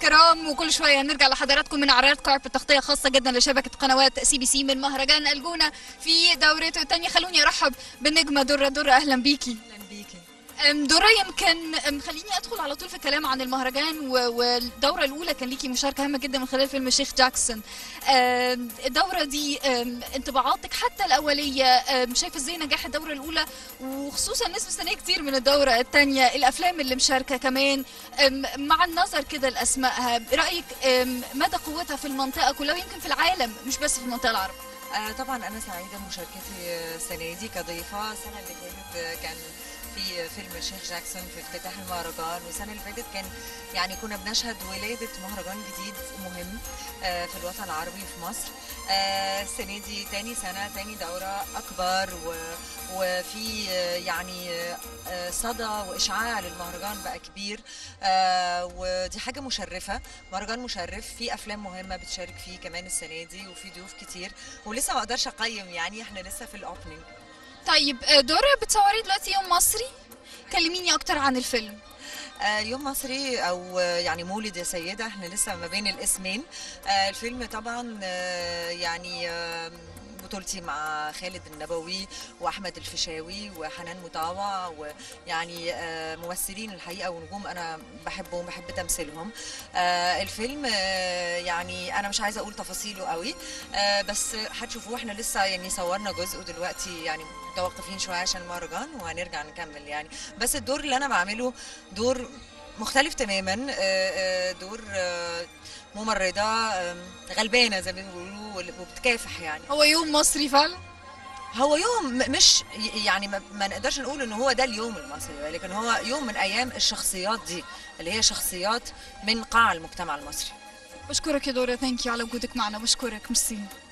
الكرام وكل شويه نرجع لحضراتكم من عرض كارب تغطيه خاصه جدا لشبكه قنوات سي بي سي من مهرجان الجونه في دورته الثانيه خلوني ارحب بالنجمه دره دره اهلا بيكي اهلا بيكي أم، دره يمكن أم، خليني ادخل على طول في الكلام عن المهرجان و- والدوره الاولى كان ليكي مشاركه هامه جدا من خلال فيلم الشيخ جاكسون أم، الدوره دي أم، انطباعاتك حتى الاوليه أم، شايفه ازاي نجاح الدوره الاولى وخصوصا الناس مستنيه كتير من الدوره الثانيه الافلام اللي مشاركه كمان أم، مع النظر كده لاسمائها رايك أم، مدى قوتها في المنطقه كلها ويمكن في العالم مش بس في المنطقه العربيه آه طبعا انا سعيده بمشاركتي آه، السنه دي كضيفه السنه اللي فاتت آه، كان في فيلم الشيخ جاكسون في افتتاح المهرجان والسنه اللي فاتت كان يعني كنا بنشهد ولاده مهرجان جديد مهم آه، في الوطن العربي في مصر آه، السنه دي تاني سنه تاني دوره اكبر و وفي آه، يعني آه، صدى واشعاع للمهرجان بقى كبير آه، ودي حاجه مشرفه مهرجان مشرف في افلام مهمه بتشارك فيه كمان السنه دي وفي ضيوف كتير ولسه ما اقدرش اقيم يعني احنا لسه في الاوبننج طيب أه، دره بتصوري دلوقتي يوم مصري كلميني اكتر عن الفيلم آه، يوم مصري او آه، يعني مولد يا سيده احنا لسه ما بين الاسمين آه، الفيلم طبعا آه، يعني آه، بطولتي مع خالد النبوي واحمد الفيشاوي وحنان مطاوع ويعني آه، ممثلين الحقيقه ونجوم انا بحبهم بحب تمثيلهم آه، الفيلم آه، يعني انا مش عايزه اقول تفاصيله قوي آه، بس هتشوفوه احنا لسه يعني صورنا جزء دلوقتي يعني متوقفين شويه عشان المهرجان وهنرجع نكمل يعني بس الدور اللي انا بعمله دور مختلف تماما آه، آه، دور آه، ممرضه آم، غلبانه زي ما بيقولوا وبتكافح يعني هو يوم مصري فعلا هو يوم م- مش ي- يعني ما, ما نقدرش نقول ان هو ده اليوم المصري لكن هو يوم من ايام الشخصيات دي اللي هي شخصيات من قاع المجتمع المصري بشكرك يا دورة ثانك يو على وجودك معنا بشكرك ميرسي